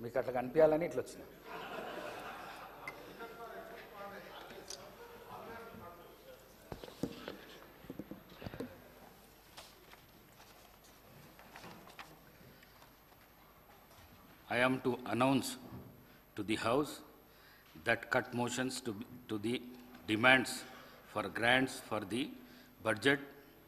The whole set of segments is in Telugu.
మీకు అట్లా కనిపించాలని ఇట్లా వచ్చిన I am to announce to the House that cut motions to, to the demands for grants for the budget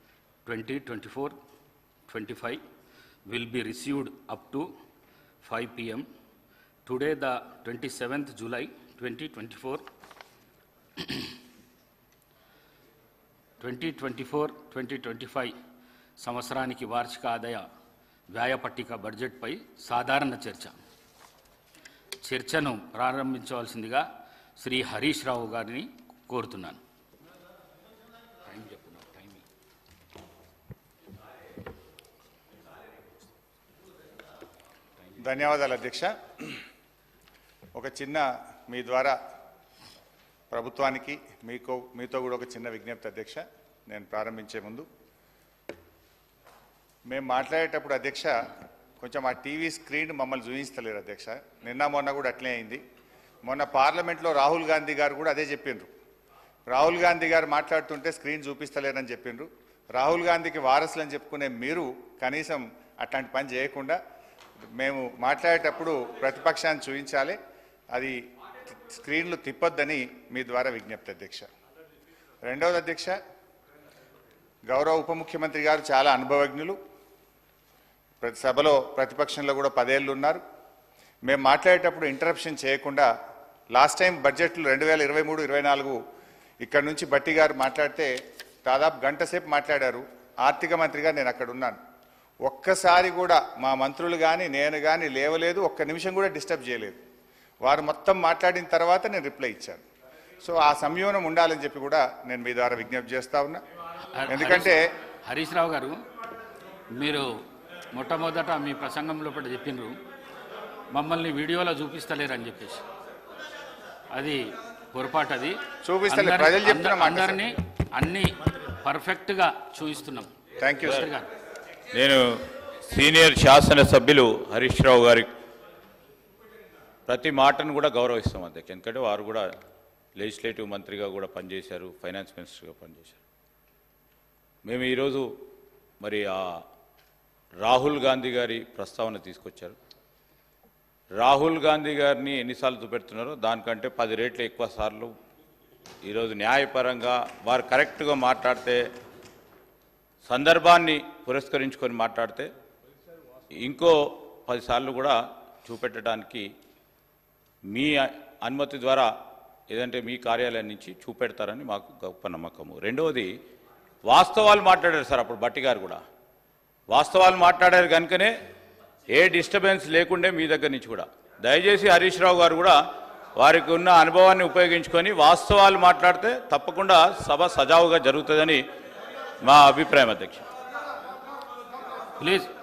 2024-25 will be received up to 5 p.m. Today, the 27th July 2024, 2024-2025 సంవత్సరానికి వార్షిక ఆదాయ వ్యయ పట్టిక బడ్జెట్పై సాధారణ చర్చ చర్చను ప్రారంభించవలసిందిగా శ్రీ హరీష్ రావు గారిని కోరుతున్నాను టైం చెప్పు నాకు టైం ఇవ్వు. ధన్యవాదాలు అధ్యక్ష ఒక చిన్న మీ ద్వారా ప్రభుత్వానికి మీకు మీతో కూడా ఒక చిన్న విజ్ఞప్తి అధ్యక్ష నేను ప్రారంభించే ముందు మేము మాట్లాడేటప్పుడు అధ్యక్ష కొంచెం ఆ టీవీ స్క్రీన్ మమ్మల్ని చూపిస్తలేరు అధ్యక్ష నిన్న మొన్న కూడా అట్లే అయింది మొన్న పార్లమెంట్లో రాహుల్ గాంధీ గారు కూడా అదే చెప్పిండ్రు రాహుల్ గాంధీ గారు మాట్లాడుతుంటే స్క్రీన్ చూపిస్తలేరని చెప్పిండ్రు రాహుల్ గాంధీకి వారసులు అని చెప్పుకునే మీరు కనీసం అట్లాంటి పని చేయకుండా మేము మాట్లాడేటప్పుడు ప్రతిపక్షాన్ని చూపించాలి అది స్క్రీన్లు తిప్పొద్దని మీ ద్వారా విజ్ఞప్తి అధ్యక్ష రెండవది అధ్యక్ష గౌరవ ఉప ముఖ్యమంత్రి గారు చాలా అనుభవజ్ఞులు ప్రతి సభలో ప్రతిపక్షంలో కూడా పదేళ్ళు ఉన్నారు మేము మాట్లాడేటప్పుడు ఇంటరప్షన్ చేయకుండా లాస్ట్ టైం బడ్జెట్లు రెండు వేల ఇరవై మూడు ఇరవై నాలుగు ఇక్కడ నుంచి బట్టి గారు మాట్లాడితే దాదాపు గంట సేపు మాట్లాడారు ఆర్థిక మంత్రిగా నేను అక్కడ ఉన్నాను ఒక్కసారి కూడా మా మంత్రులు కానీ నేను కానీ లేవలేదు ఒక్క నిమిషం కూడా డిస్టర్బ్ చేయలేదు వారు మొత్తం మాట్లాడిన తర్వాత నేను రిప్లై ఇచ్చాను సో ఆ సంయోనం ఉండాలని చెప్పి కూడా నేను మీ ద్వారా విజ్ఞప్తి చేస్తా ఉన్నా ఎందుకంటే హరీష్- హరీష్ రావు గారు మీరు మొట్టమొదట మీ ప్రసంగంలో కూడా చెప్పిండ్రు మమ్మల్ని వీడియోలో చూపిస్తలేరని చెప్పేసి అది పొరపాటు అది చూపిస్తలే, అందరి- ప్రజలు చెప్తున్న మాట అందరినీ అన్ని పర్ఫెక్ట్గా చూపిస్తున్నాం థ్యాంక్ యూ సార్ మంత్రి గారు నేను సీనియర్ శాసనసభ్యులు హరీష్ రావు గారి ప్రతి మాటను కూడా గౌరవిస్తాం అధ్యక్ష ఎందుకంటే వారు కూడా లెజిస్లేటివ్ మంత్రిగా కూడా పనిచేశారు ఫైనాన్స్ మినిస్టర్గా పనిచేశారు మేము ఈరోజు మరి ఆ రాహుల్ గాంధీ గారి ప్రస్తావన తీసుకొచ్చారు రాహుల్ గాంధీ గారిని ఎన్నిసార్లు చూపెడుతున్నారో దానికంటే పది రేట్లు ఎక్కువ సార్లు ఈరోజు న్యాయపరంగా వారు కరెక్ట్గా మాట్లాడితే సందర్భాన్ని పురస్కరించుకొని మాట్లాడితే ఇంకో పదిసార్లు కూడా చూపెట్టడానికి మీ అనుమతి ద్వారా ఏదంటే మీ కార్యాలయం నుంచి చూపెడతారని మాకు గొప్ప నమ్మకము రెండవది వాస్తవాలు మాట్లాడారు సార్ అప్పుడు బట్టి గారు కూడా వాస్తవాలు మాట్లాడారు కనుకనే ఏ డిస్టర్బెన్స్ లేకుండే మీ దగ్గర నుంచి కూడా దయచేసి హరీష్ రావు గారు కూడా వారికి ఉన్న అనుభవాన్ని ఉపయోగించుకొని వాస్తవాలు మాట్లాడితే తప్పకుండా సభ సజావుగా జరుగుతుందని మా అభిప్రాయం అధ్యక్ష ప్లీజ్